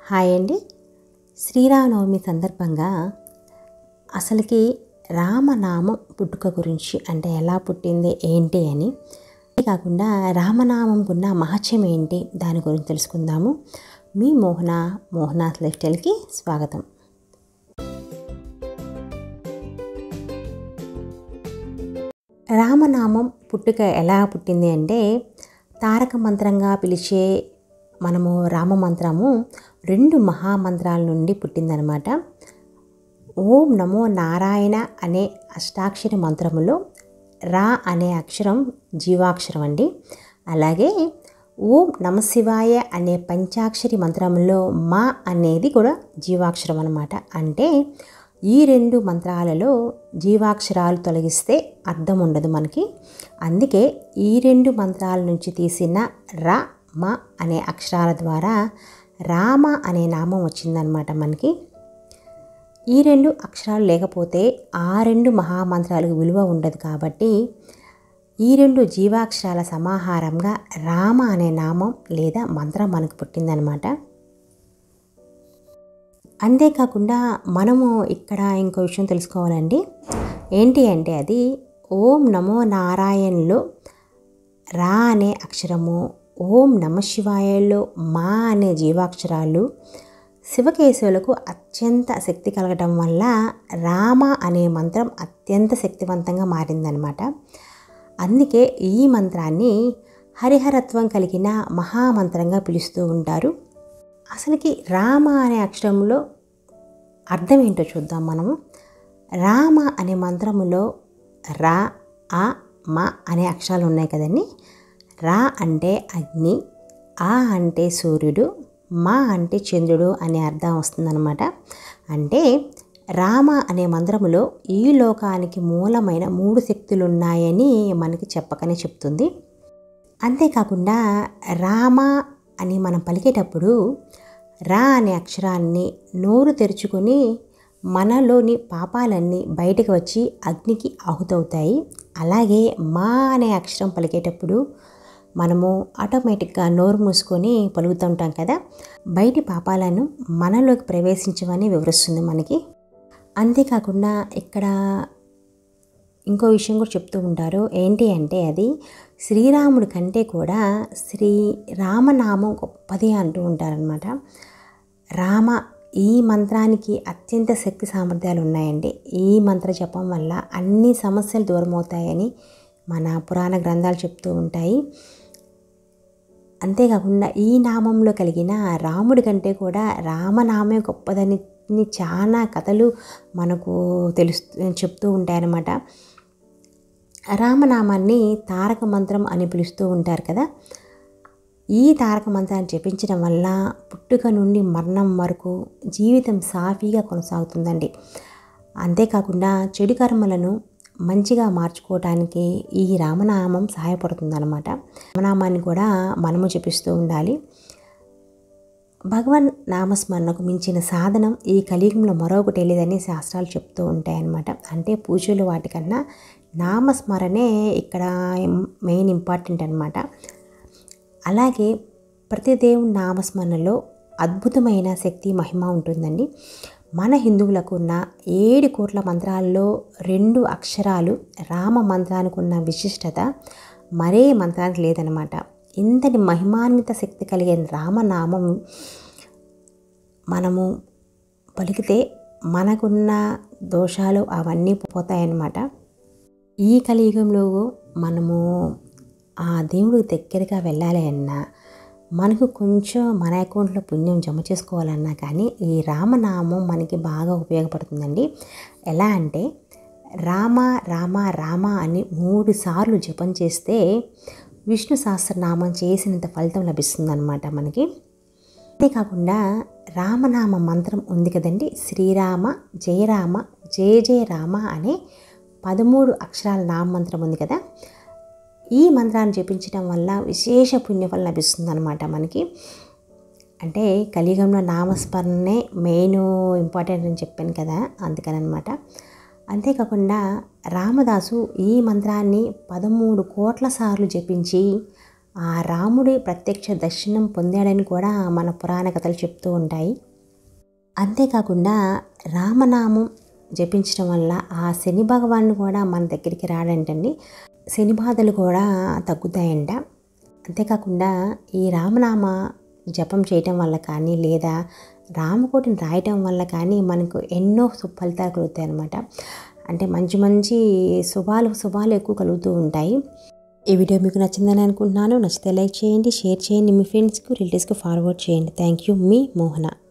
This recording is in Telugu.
హాయ్ అండి శ్రీరామనవమి సందర్భంగా అసలుకి రామనామం పుట్టుక గురించి అంటే ఎలా పుట్టింది ఏంటి అని కాకుండా రామనామంకున్న మహత్యం ఏంటి దాని గురించి తెలుసుకుందాము మీ మోహన మోహనాథ్ లైఫ్ స్టైల్కి స్వాగతం రామనామం పుట్టుక ఎలా పుట్టింది అంటే తారక మంత్రంగా పిలిచే మనము రామ మంత్రము రెండు మహామంత్రాల నుండి పుట్టిందనమాట ఓం నమో నారాయణ అనే అష్టాక్షరి మంత్రములో రా అనే అక్షరం జీవాక్షరం అండి అలాగే ఓం నమశివాయ అనే పంచాక్షరి మంత్రంలో మా అనేది కూడా జీవాక్షరం అనమాట అంటే ఈ రెండు మంత్రాలలో జీవాక్షరాలు తొలగిస్తే అర్థం ఉండదు మనకి అందుకే ఈ రెండు మంత్రాల నుంచి తీసిన ర మ అనే అక్షరాల ద్వారా రామ అనే నామం వచ్చిందనమాట మనకి ఈ రెండు అక్షరాలు లేకపోతే ఆ రెండు మహామంత్రాలకు విలువ ఉండదు కాబట్టి ఈ రెండు జీవాక్షరాల సమాహారంగా రామ అనే నామం లేదా మంత్రం మనకు పుట్టిందనమాట అంతేకాకుండా మనము ఇక్కడ ఇంకో విషయం తెలుసుకోవాలండి ఏంటి అంటే అది ఓం నమో నారాయణలో రా అనే అక్షరము ఓం నమ శివాయలో మా అనే జీవాక్షరాలు శివకేశవులకు అత్యంత శక్తి కలగటం వల్ల రామ అనే మంత్రం అత్యంత శక్తివంతంగా మారిందనమాట అందుకే ఈ మంత్రాన్ని హరిహరత్వం కలిగిన మహామంత్రంగా పిలుస్తూ ఉంటారు అసలుకి రామ అనే అక్షరంలో అర్థం ఏంటో చూద్దాం మనము రామ అనే మంత్రములో రా ఆ మా అనే అక్షరాలు ఉన్నాయి కదండి రా అంటే అగ్ని ఆ అంటే సూర్యుడు మా అంటే చంద్రుడు అనే అర్థం వస్తుందన్నమాట అంటే రామ అనే మంత్రములో ఈ లోకానికి మూలమైన మూడు శక్తులు ఉన్నాయని మనకి చెప్పకనే చెప్తుంది అంతేకాకుండా రామ అని మనం పలికేటప్పుడు రా అనే అక్షరాన్ని నోరు తెరుచుకొని మనలోని పాపాలన్నీ బయటకు వచ్చి అగ్నికి ఆహుతవుతాయి అలాగే మా అనే అక్షరం పలికేటప్పుడు మనము ఆటోమేటిక్గా నోరు మూసుకొని పలుకుతుంటాం కదా బయటి పాపాలను మనలోకి ప్రవేశించమని వివరిస్తుంది మనకి అంతేకాకుండా ఇక్కడ ఇంకో విషయం కూడా చెప్తూ ఉంటారు ఏంటి అంటే అది శ్రీరాముడి కంటే కూడా శ్రీ రామనామం గొప్పది అంటూ ఉంటారనమాట రామ ఈ మంత్రానికి అత్యంత శక్తి సామర్థ్యాలు ఉన్నాయండి ఈ మంత్ర జపం వల్ల అన్ని సమస్యలు దూరం అవుతాయని మన పురాణ గ్రంథాలు చెప్తూ ఉంటాయి అంతేకాకుండా ఈ నామంలో కలిగిన రాముడి కంటే కూడా రామనామే గొప్పదని చాలా కథలు మనకు తెలుస్తూ చెప్తూ ఉంటాయన్నమాట రామనామాన్ని తారక మంత్రం అని పిలుస్తూ ఉంటారు కదా ఈ తారక మంత్రాన్ని జపించడం వల్ల పుట్టుక నుండి మరణం వరకు జీవితం సాఫీగా కొనసాగుతుందండి అంతేకాకుండా చెడు కర్మలను మంచిగా మార్చుకోవడానికి ఈ రామనామం సహాయపడుతుందన్నమాట రామనామాన్ని కూడా మనము జపిస్తూ ఉండాలి భగవన్ నామస్మరణకు మించిన సాధనం ఈ కలియుగంలో మరొకటి లేదని శాస్త్రాలు చెప్తూ ఉంటాయన్నమాట అంటే పూజలు వాటికన్నా నామస్మరణే ఇక్కడ మెయిన్ ఇంపార్టెంట్ అనమాట అలాగే ప్రతి దేవుని నామస్మరణలో అద్భుతమైన శక్తి మహిమ ఉంటుందండి మన హిందువులకు ఉన్న ఏడు కోట్ల మంత్రాల్లో రెండు అక్షరాలు రామ మంత్రానికి ఉన్న విశిష్టత మరే మంత్రానికి లేదనమాట ఇంతటి మహిమాన్విత శక్తి కలిగిన రామనామం మనము పలికితే మనకున్న దోషాలు అవన్నీ పోతాయన్నమాట ఈ కలియుగంలో మనము ఆ దేవుడికి దగ్గరగా వెళ్ళాలి అన్నా మనకు కొంచెం మన అకౌంట్లో పుణ్యం జమ చేసుకోవాలన్నా కానీ ఈ రామనామం మనకి బాగా ఉపయోగపడుతుందండి ఎలా అంటే రామ రామ రామ అని మూడు సార్లు జపం చేస్తే విష్ణు సహస్రనామం చేసినంత ఫలితం లభిస్తుందన్నమాట మనకి అంతేకాకుండా రామనామ మంత్రం ఉంది కదండి శ్రీరామ జయరామ జయ జయ రామ అనే పదమూడు అక్షరాల నామ మంత్రం ఉంది కదా ఈ మంత్రాన్ని జపించడం వల్ల విశేష పుణ్యఫలం లభిస్తుంది అనమాట మనకి అంటే కలియుగంలో నామస్మరణే మెయిన్ ఇంపార్టెంట్ అని చెప్పాను కదా అందుకనమాట అంతేకాకుండా రామదాసు ఈ మంత్రాన్ని పదమూడు కోట్ల సార్లు జపించి ఆ రాముడి ప్రత్యక్ష దర్శనం పొందాడని కూడా మన పురాణ కథలు చెప్తూ ఉంటాయి అంతేకాకుండా రామనామం జపించడం వల్ల ఆ శని భగవానుడు కూడా మన దగ్గరికి రాడంటండి శని బాధలు కూడా తగ్గుతాయంట అంతేకాకుండా ఈ రామనామ జపం చేయటం వల్ల కానీ లేదా రామకోటిని రాయటం వల్ల కానీ మనకు ఎన్నో ఫలితాలు కలుగుతాయి అన్నమాట అంటే మంచి మంచి శుభాలు శుభాలు ఎక్కువ కలుగుతూ ఉంటాయి ఈ వీడియో మీకు నచ్చిందని అనుకుంటున్నాను నచ్చితే లైక్ చేయండి షేర్ చేయండి మీ ఫ్రెండ్స్కి రిలేటివ్స్కి ఫార్వర్డ్ చేయండి థ్యాంక్ యూ మీ మోహన